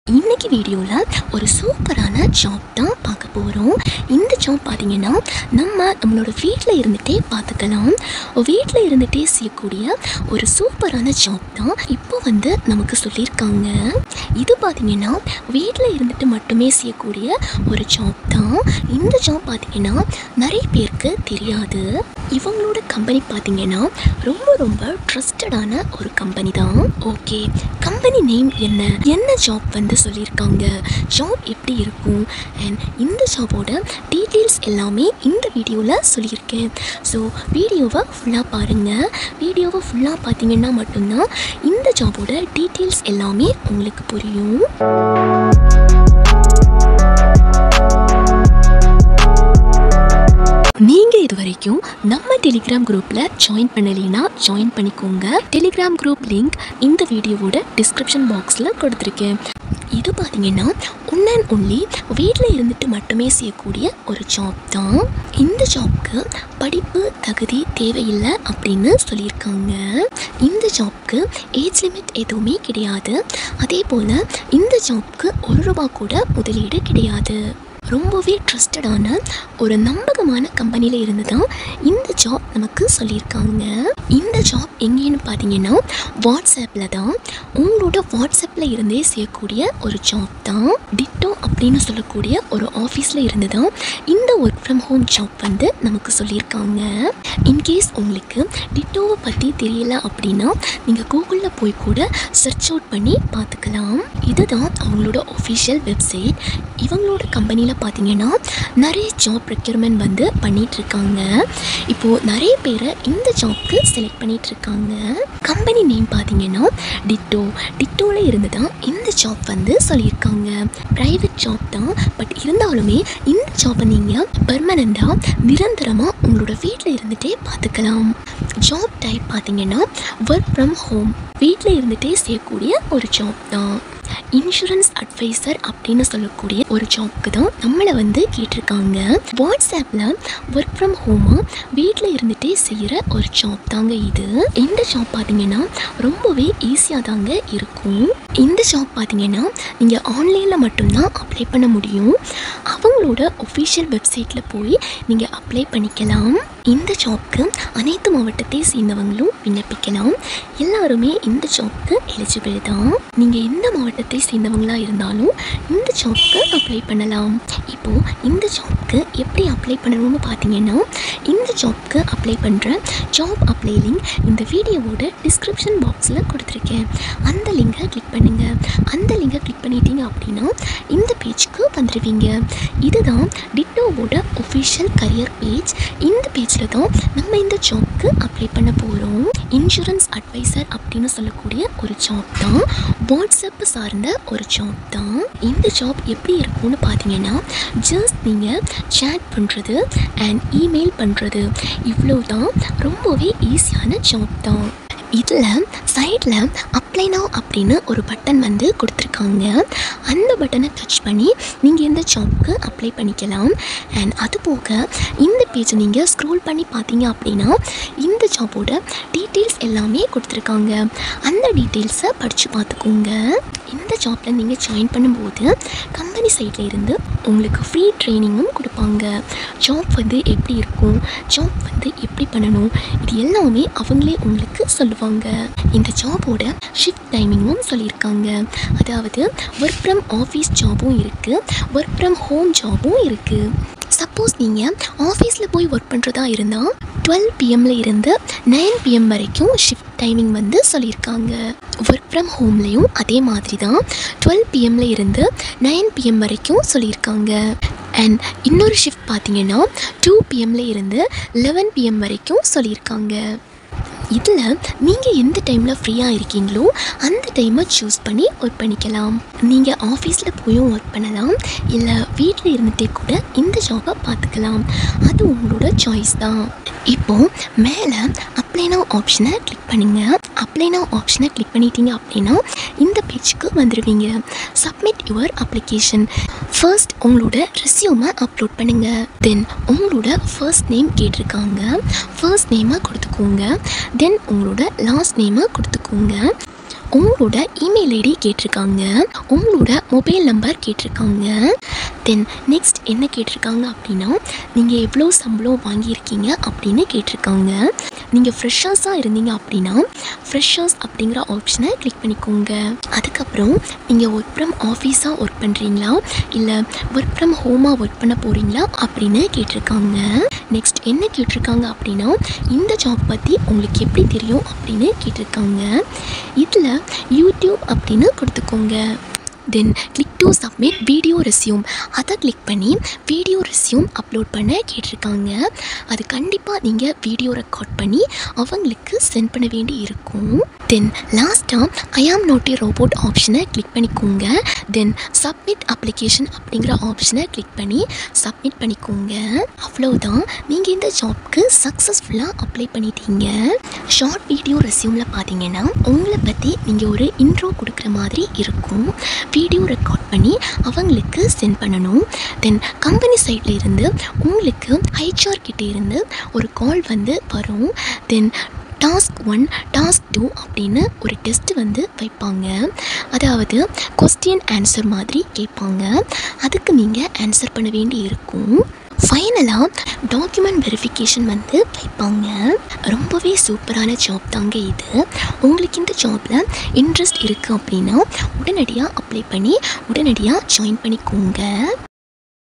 இன்னைக்கு வீடியோவில் ஒரு சூப்பரான ஜாப் தான் பார்க்க போகிறோம் இந்த ஜாப் பார்த்தீங்கன்னா நம்ம நம்மளோட வீட்டில் இருந்துகிட்டே பார்த்துக்கலாம் வீட்டில் இருந்துகிட்டே செய்யக்கூடிய ஒரு சூப்பரான ஜாப் தான் இப்போ வந்து நமக்கு சொல்லியிருக்காங்க இது பார்த்தீங்கன்னா வீட்டில் இருந்துட்டு மட்டுமே செய்யக்கூடிய ஒரு ஜாப் தான் இந்த ஜாப் பார்த்தீங்கன்னா நிறைய பேருக்கு தெரியாது இவங்களோட கம்பெனி பார்த்தீங்கன்னா ரொம்ப ரொம்ப ட்ரஸ்டடான ஒரு கம்பெனி தான் ஓகே கம்பெனி நேம் என்ன என்ன ஜாப் வந்து சொல்லியிருக்காங்க ஜாப் எப்படி இருக்கும் அண்ட் இந்த ஜாபோட டீட்டெயில்ஸ் எல்லாமே இந்த வீடியோவில் சொல்லியிருக்கேன் ஸோ வீடியோவை ஃபுல்லாக பாருங்கள் வீடியோவை ஃபுல்லாக பார்த்தீங்கன்னா மட்டும்தான் இந்த ஜாபோட டீட்டெயில்ஸ் எல்லாமே உங்களுக்கு புரியும் நீங்க இது வரைக்கும் நம்ம டெலிகிராம் குரூப்ல ஜாயின் பண்ணலைன்னா ஜாயின் பண்ணிக்கோங்க டெலிகிராம் குரூப் லிங்க் இந்த வீடியோவோட டிஸ்கிரிப்ஷன் பாக்ஸ்ல கொடுத்துருக்கேன் இது பார்த்தீங்கன்னா ஒன் அண்ட் ஒன்லி வீட்டில் இருந்துட்டு மட்டுமே செய்யக்கூடிய ஒரு ஜாப் தான் இந்த ஜாப்க்கு படிப்பு தகுதி தேவையில்லை அப்படின்னு சொல்லியிருக்காங்க இந்த ஜாப்க்கு ஏஜ் லிமிட் எதுவுமே கிடையாது அதே போல் இந்த ஜாப்க்கு ஒரு ரூபா கூட முதலீடு கிடையாது ரொம்பவே ட்ரஸ்டடான ஒரு நம்பகமான கம்பெனியில் இருந்து தான் இந்த ஜாப் நமக்கு சொல்லியிருக்காங்க இந்த ஜாப் எங்கேன்னு பார்த்தீங்கன்னா வாட்ஸ்அப்பில் தான் உங்களோட வாட்ஸ்அப்பில் இருந்தே செய்யக்கூடிய ஒரு ஜாப் தான் டிட்டோ அப்படின்னு சொல்லக்கூடிய ஒரு ஆஃபீஸில் இருந்து தான் இந்த ஒர்க் ஃப்ரம் ஹோம் ஜாப் வந்து நமக்கு சொல்லியிருக்காங்க இன்கேஸ் உங்களுக்கு டிட்டோவை பற்றி தெரியல அப்படின்னா நீங்கள் கூகுளில் போய் கூட சர்ச் அவுட் பண்ணி பார்த்துக்கலாம் இதுதான் அவங்களோட ஒஃபிஷியல் வெப்சைட் இவங்களோட கம்பெனியில் பார்த்தீங்கன்னா நிறைய ஜாப் ரெக்யூர்மெண்ட் வந்து பண்ணிட்டு இருக்காங்க இப்போது நிறைய பேரை இந்த ஜாப்க்கு செலக்ட் பண்ணிட்டு இருக்காங்க கம்பெனி நேம் பார்த்தீங்கன்னா டிட்டோ டிட்டோவில் இருந்து தான் இந்த ஜாப் வந்து சொல்லியிருக்காங்க ப்ரைவேட் ஜாப் தான் பட் இருந்தாலுமே இந்த ஜாப்பை நீங்கள் பெர்மனண்ட்டாக நிரந்தரமாக உங்களோட வீட்டில் இருந்துகிட்டே பார்த்துக்கலாம் ஜாப் டைப் பார்த்தீங்கன்னா ஒர்க் ஃப்ரம் ஹோம் வீட்டில் இருந்துகிட்டே செய்யக்கூடிய ஒரு ஜாப் தான் இன்சூரன்ஸ் அட்வைசர் அப்படின்னு சொல்லக்கூடிய ஒரு ஜாப்க்கு தான் நம்மளை வந்து கேட்டிருக்காங்க வாட்ஸ்அப்பில் ஒர்க் ஃப்ரம் ஹோமாக வீட்டில் இருந்துகிட்டே செய்கிற ஒரு ஜாப் தாங்க இது இந்த ஜாப் பார்த்தீங்கன்னா ரொம்பவே ஈஸியாக தாங்க இருக்கும் இந்த ஜாப் பார்த்தீங்கன்னா நீங்கள் ஆன்லைனில் மட்டும்தான் அப்ளை பண்ண முடியும் அவங்களோட ஒஃபிஷியல் வெப்சைட்டில் போய் நீங்கள் அப்ளை பண்ணிக்கலாம் இந்த ஜாப்க்கு அனைத்து மாவட்டத்தை சேர்ந்தவங்களும் விண்ணப்பிக்கலாம் எல்லாருமே இந்த ஜாப்க்கு எலிஜிபிள் தான் நீங்கள் எந்த மாவட்டத்தை சேர்ந்தவங்களா இருந்தாலும் இந்த ஜாப்க்கு அப்ளை பண்ணலாம் இப்போது இந்த ஜாப்க்கு எப்படி அப்ளை பண்ணணும்னு பார்த்தீங்கன்னா இந்த ஜாப்க்கு அப்ளை பண்ணுற ஜாப் அப்ளை லிங்க் இந்த வீடியோவோட டிஸ்கிரிப்ஷன் பாக்ஸில் கொடுத்துருக்கேன் அந்த லிங்கை கிளிக் பண்ணுங்கள் அந்த லிங்கை கிளிக் பண்ணிட்டீங்க அப்படின்னா இந்த பேஜ்க்கு வந்துடுவீங்க இதுதான் டிட்டோவோட ஒஃபிஷியல் கரியர் பேஜ் இந்த பேஜில் தான் நம்ம இந்த ஜாப்க்கு அப்ளை பண்ண போகிறோம் இன்சூரன்ஸ் அட்வைசர் அப்படின்னு சொல்லக்கூடிய ஒரு ஜாப் தான் வாட்ஸ்அப் சார்ந்த ஒரு ஜாப் தான் இந்த ஜாப் எப்படி இருக்கும்னு பார்த்தீங்கன்னா ஜஸ்ட் நீங்கள் சேட் பண்ணுறது அண்ட் இமெயில் பண்ணுறது இவ்வளோ தான் ரொம்பவே ஈஸியான ஜாப் தான் இதில் சைடில் அப்ளை நவ் அப்படின்னு ஒரு பட்டன் வந்து கொடுத்துருக்காங்க அந்த பட்டனை டச் பண்ணி நீங்கள் இந்த ஜாப்க்கு அப்ளை பண்ணிக்கலாம் அண்ட் அது போக இந்த பேஜை நீங்கள் ஸ்க்ரோல் பண்ணி பார்த்தீங்க அப்படின்னா இந்த ஜாபோட டீட்டெயில்ஸ் எல்லாமே கொடுத்துருக்காங்க அந்த டீட்டெயில்ஸை படித்து பார்த்துக்கோங்க இந்த ஜாப்பில் நீங்கள் ஜாயின் பண்ணும்போது கம்பெனி சைடில் இருந்து உங்களுக்கு ஃப்ரீ ட்ரைனிங்கும் கொடுப்பாங்க ஜாப் வந்து எப்படி இருக்கும் ஜாப் வந்து எப்படி பண்ணணும் இது எல்லாமே அவங்களே உங்களுக்கு சொல்லுவாங்க இந்த ஜாபோட ஷிஃப்ட் டைமிங்கும் சொல்லியிருக்காங்க அதாவது ஒர்க் ஃப்ரம் ஆஃபீஸ் ஜாபும் இருக்குது ஒர்க் ஃப்ரம் ஹோம் ஜாபும் இருக்குது சப்போஸ் நீங்கள் ஆஃபீஸில் போய் ஒர்க் பண்ணுறதா இருந்தால் டுவெல் பிஎம்ல இருந்து நைன் பிஎம் வரைக்கும் ஷிஃப்ட் டைமிங் வந்து சொல்லியிருக்காங்க ஒர்க் ஃப்ரம் ஹோம்லேயும் அதே மாதிரி தான் டுவெல் பிஎம்ல இருந்து நைன் பிஎம் வரைக்கும் சொல்லியிருக்காங்க அண்ட் இன்னொரு ஷிஃப்ட் பார்த்தீங்கன்னா டூ பிஎம்ல இருந்து லெவன் பிஎம் வரைக்கும் சொல்லியிருக்காங்க இதில் நீங்கள் எந்த டைமில் ஃப்ரீயாக இருக்கீங்களோ அந்த டைமை சூஸ் பண்ணி ஒர்க் பண்ணிக்கலாம் நீங்கள் ஆஃபீஸில் போயும் ஒர்க் பண்ணலாம் இல்லை வீட்டில் இருந்துகிட்டே கூட இந்த ஜாபை பார்த்துக்கலாம் அது உங்களோட சாய்ஸ் தான் இப்போது மேலே அப்ளை நவ் ஆப்ஷனை கிளிக் பண்ணுங்கள் அப்ளை நவ் ஆப்ஷனை கிளிக் பண்ணிட்டீங்க அப்படின்னா இந்த பேஜுக்கு வந்துடுவீங்க சப்மிட் யுவர் அப்ளிகேஷன் ஃபர்ஸ்ட் உங்களோட ரெஸ்யூமை அப்லோட் பண்ணுங்கள் தென் உங்களோட ஃபர்ஸ்ட் நேம் கேட்டிருக்காங்க ஃபர்ஸ்ட் நேமை கொடுத்துக்கோங்க தென் உங்களோட லாஸ்ட் நேமை கொடுத்துக்கோங்க உங்களோட இமெயில் ஐடி கேட்டிருக்காங்க உங்களோட மொபைல் நம்பர் கேட்டிருக்காங்க தென் நெக்ஸ்ட் என்ன கேட்டிருக்காங்க அப்படின்னா நீங்கள் எவ்வளோ சம்பளம் வாங்கியிருக்கீங்க அப்படின்னு கேட்டிருக்காங்க நீங்கள் ஃப்ரெஷர்ஸாக இருந்தீங்க அப்படின்னா ஃப்ரெஷர்ஸ் அப்படிங்கிற ஆப்ஷனை கிளிக் பண்ணிக்கோங்க அதுக்கப்புறம் நீங்கள் ஒர்க் ஃப்ரம் ஆஃபீஸாக ஒர்க் பண்ணுறீங்களா இல்லை ஒர்க் ஃப்ரம் ஹோமாக ஒர்க் பண்ண போகிறீங்களா அப்படின்னு கேட்டிருக்காங்க நெக்ஸ்ட் என்ன கேட்டிருக்காங்க அப்படின்னா இந்த ஜாப் பற்றி உங்களுக்கு எப்படி தெரியும் அப்படின்னு கேட்டிருக்காங்க இதில் யூடியூப் அப்படின்னு கொடுத்துக்கோங்க then click to submit video resume அதை கிளிக் பண்ணி வீடியோ ரெஸ்யூம் அப்லோட் பண்ண கேட்டிருக்காங்க அது கண்டிப்பாக நீங்கள் வீடியோ ரெக்கார்ட் பண்ணி அவங்களுக்கு சென்ட் பண்ண வேண்டி இருக்கும் தென் லாஸ்ட்டாக I am not a robot ஆப்ஷனை கிளிக் பண்ணிக்கோங்க தென் சப்மிட் அப்ளிகேஷன் அப்படிங்கிற ஆப்ஷனை கிளிக் பண்ணி சப்மிட் பண்ணிக்கோங்க அவ்வளோதான் நீங்கள் இந்த ஜாப்க்கு சக்ஸஸ்ஃபுல்லாக அப்ளை பண்ணிட்டீங்க ஷார்ட் வீடியோ ரெஸ்யூமில் பார்த்தீங்கன்னா உங்களை பற்றி நீங்கள் ஒரு இன்ட்ரோ கொடுக்குற மாதிரி இருக்கும் வீடியோ ரெக்கார்ட் பண்ணி அவங்களுக்கு சென்ட் பண்ணணும் தென் கம்பெனி சைடில் இருந்து உங்களுக்கு ஹைச்ஆர் கிட்டே இருந்து ஒரு கால் வந்து வரும் then task one task two அப்படின்னு ஒரு டெஸ்ட் வந்து வைப்பாங்க அதாவது கொஸ்டின் ஆன்சர் மாதிரி கேட்பாங்க அதுக்கு நீங்கள் ஆன்சர் பண்ண வேண்டி இருக்கும் ஃபைனலாக டாக்குமெண்ட் வெரிஃபிகேஷன் வந்து வைப்பாங்க ரொம்பவே சூப்பரான ஜாப் தாங்க இது உங்களுக்கு இந்த ஜாப்பில் இன்ட்ரெஸ்ட் இருக்குது அப்படின்னா உடனடியாக அப்ளை பண்ணி உடனடியாக ஜாயின் பண்ணிக்கோங்க